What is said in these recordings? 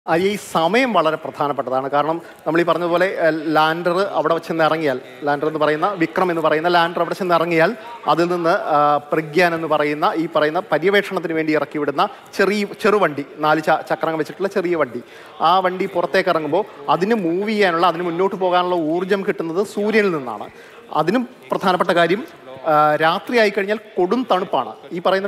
ആ, ഈ സമയം വളരെ പ്രധാനപ്പെട്ടതാണ് കാരണം നമ്മൾ ഈ പറഞ്ഞതുപോലെ ലാൻഡർ അവിടെ ചെന്ന് ഇറങ്ങിയാൽ ലാൻഡർ എന്ന് പറയുന്ന വിക്രം എന്ന് പറയുന്ന ലാൻഡർ അവിടെ ചെന്ന് ഇറങ്ങിയാൽ അതിൽ നിന്ന് ആ, പ്രഗ്യാൻ എന്ന് പറയുന്ന ഈ പറയുന്ന പര്യവേഷണത്തിന് വേണ്ടി ഇറക്കി വിടുന്ന ചെറിയ ചെറുവണ്ടി നാല് ച- ചക്രങ്ങൾ വെച്ചിട്ടുള്ള ചെറിയ വണ്ടി ആ വണ്ടി പുറത്തേക്ക് ഇറങ്ങുമ്പോൾ അതിന് മൂവ് ചെയ്യാനുള്ള അതിന് മുന്നോട്ട് പോകാനുള്ള ഊർജം കിട്ടുന്നത് സൂര്യനിൽ നിന്നാണ് അതിനും പ്രധാനപ്പെട്ട കാര്യം ആ, രാത്രി ആയി കഴിഞ്ഞാൽ കൊടും തണുപ്പാണ് ഈ പറയുന്ന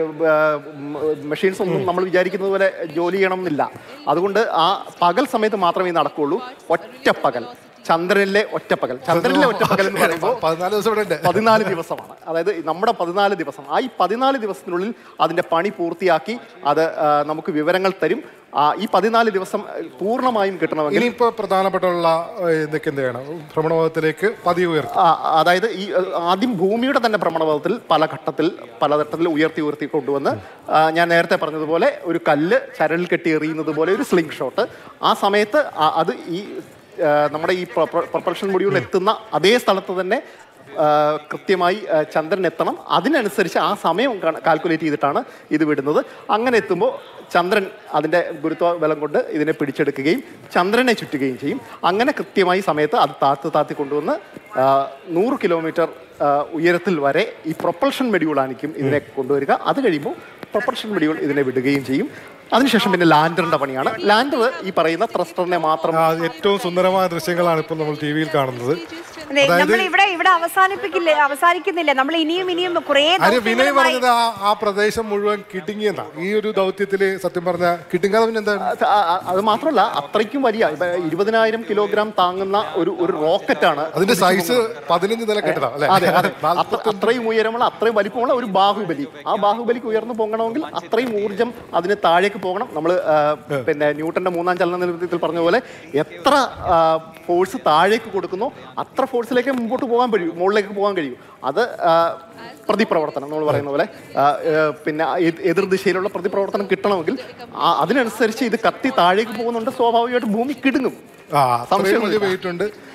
മെഷീൻസ് ഒന്നും നമ്മൾ വിചാരിക്കുന്നത് പോലെ ജോലി ചെയ്യണമെന്നില്ല അതുകൊണ്ട് ആ പകൽ സമയത്ത് മാത്രമേ ഇത് നടക്കുകയുള്ളൂ ഒറ്റപ്പകൽ ചന്ദ്രനിലെ ഒറ്റപ്പകൽ ചന്ദ്രനിലെ ഒറ്റപ്പകൽ എന്ന് പറയുമ്പോൾ പതിനാല് ദിവസം ഇവിടെ ഉണ്ട് പതിനാല് ദിവസമാണ് അതായത് നമ്മുടെ പതിനാല് ദിവസം ആ ഈ പതിനാല് ദിവസത്തിനുള്ളിൽ അതിന്റെ പണി പൂർത്തിയാക്കി അത് ആ, നമുക്ക് വിവരങ്ങൾ തരും ആ, ഈ പതിനാല് ദിവസം പൂർണ്ണമായും കിട്ടണമെങ്കിൽ ഇനിയിപ്പോ പ്രധാനപ്പെട്ടുള്ള എന്തൊക്കെ എന്ത് ചെയ്യണം ഭ്രമണപഥത്തിലേക്ക് പതിവ് ഉയർത്തും ആ, അതായത് ഈ അഹ്, ആദ്യം ഭൂമിയുടെ തന്നെ ഭ്രമണപഥത്തിൽ പല ഘട്ടത്തിൽ പലതട്ടത്തിൽ ഉയർത്തി ഉയർത്തി കൊണ്ടുവന്ന് ആ, ഞാൻ നേരത്തെ പറഞ്ഞതുപോലെ ഒരു കല്ല് ചരലിൽ കെട്ടി എറിയുന്നത് പോലെ ഒരു സ്ലിംഗ് ഷോട്ട് ആ സമയത്ത് ആ- അത് ഈ ആ, നമ്മുടെ ഈ പ്രൊപ്പൽഷൻ മൊഡ്യൂളിൽ എത്തുന്ന അതേ സ്ഥലത്ത് തന്നെ ആ, കൃത്യമായി ആ, ചന്ദ്രൻ എത്തണം അതിനനുസരിച്ച് ആ സമയം കാൽക്കുലേറ്റ് ചെയ്തിട്ടാണ് ഇത് വിടുന്നത് അങ്ങനെ എത്തുമ്പോൾ ചന്ദ്രൻ അതിൻ്റെ ഗുരുത്വ ബലം കൊണ്ട് ഇതിനെ പിടിച്ചെടുക്കുകയും ചന്ദ്രനെ ചുറ്റുകയും ചെയ്യും അങ്ങനെ കൃത്യമായി സമയത്ത് അത് താത്ത് താത്തി കൊണ്ടുവന്ന് ആ, നൂറ് കിലോമീറ്റർ ആ, ഉയരത്തിൽ വരെ ഈ പ്രൊപ്പൽഷൻ മെഡ്യൂളായിരിക്കും ഇതിനെ കൊണ്ടുവരിക അത് കഴിയുമ്പോൾ പ്രൊപ്പൽഷൻ മെഡ്യൂൾ ഇതിനെ വിടുകയും ചെയ്യും അതിനുശേഷം പിന്നെ ലാൻഡറിന്റെ പണിയാണ് ലാൻഡർ ഈ പറയുന്ന ത്രസ്റ്ററിനെ മാത്രം ആ, ഏറ്റവും സുന്ദരമായ ദൃശ്യങ്ങളാണ് ഇപ്പോൾ നമ്മൾ ടി വിയിൽ കാണുന്നത് അതെ നമ്മൾ ഇവിടെ ഇവിടെ അവസാനിപ്പിക്കില്ല അവസാനിക്കുന്നില്ല നമ്മൾ ഇനിയും ഇനിയും കുറേ അതിന് വിനയ് ദൗത്യങ്ങളുമായി പറഞ്ഞത് ആ ആ പ്രദേശം മുഴുവൻ കിടുങ്ങിയെന്നാ ഈ ഒരു ദൗത്യത്തില് സത്യം പറഞ്ഞ കിടുങ്ങാതെ പിന്നെ എന്താണ് അത് ആ- ആ- അത് മാത്രമല്ല അത്രയ്ക്കും വലിയ ഇപ്പൊ ഇരുപതിനായിരം കിലോഗ്രാം താങ്ങുന്ന ഒരു ഒരു റോക്കറ്റാണ് അതിന്റെ സൈസ് പതിനഞ്ച് നില കെട്ടതാ അല്ലെ അതെ അതെ അത്ര- അത്രയും ഉയരമുള്ള അത്രയും വലിപ്പമുള്ള ഒരു ബാഹുബലി ആ ബാഹുബലിക്ക് ഉയർന്നു പോകണമെങ്കിൽ അത്രയും ഊർജം അതിന് താഴേക്ക് പോകണം നമ്മൾ പിന്നെ ന്യൂട്ടന്റെ മൂന്നാം ചലന നിലത്തിൽ പറഞ്ഞ പോലെ എത്ര ഫോഴ്സ് താഴേക്ക് കൊടുക്കുന്നോ അത്ര ഫോഴ്സിലേക്ക് മുമ്പോട്ട് പോകാൻ കഴിയും മുകളിലേക്ക് പോകാൻ കഴിയും അത് ആ, പ്രതിപ്രവർത്തനം നമ്മൾ പറയുന്ന പോലെ ആ, ഏ, പിന്നെ എ- എതിർ ദിശയിലുള്ള പ്രതിപ്രവർത്തനം കിട്ടണമെങ്കിൽ ആ- അതിനനുസരിച്ച് ഇത് കത്തി താഴേക്ക് പോകുന്നുണ്ട് സ്വാഭാവികമായിട്ട് ഭൂമി കിടുങ്ങും ആ അത്രയും വലിയ സംശയമൊന്നുമില്ല. വെയിറ്റ് ഉണ്ട്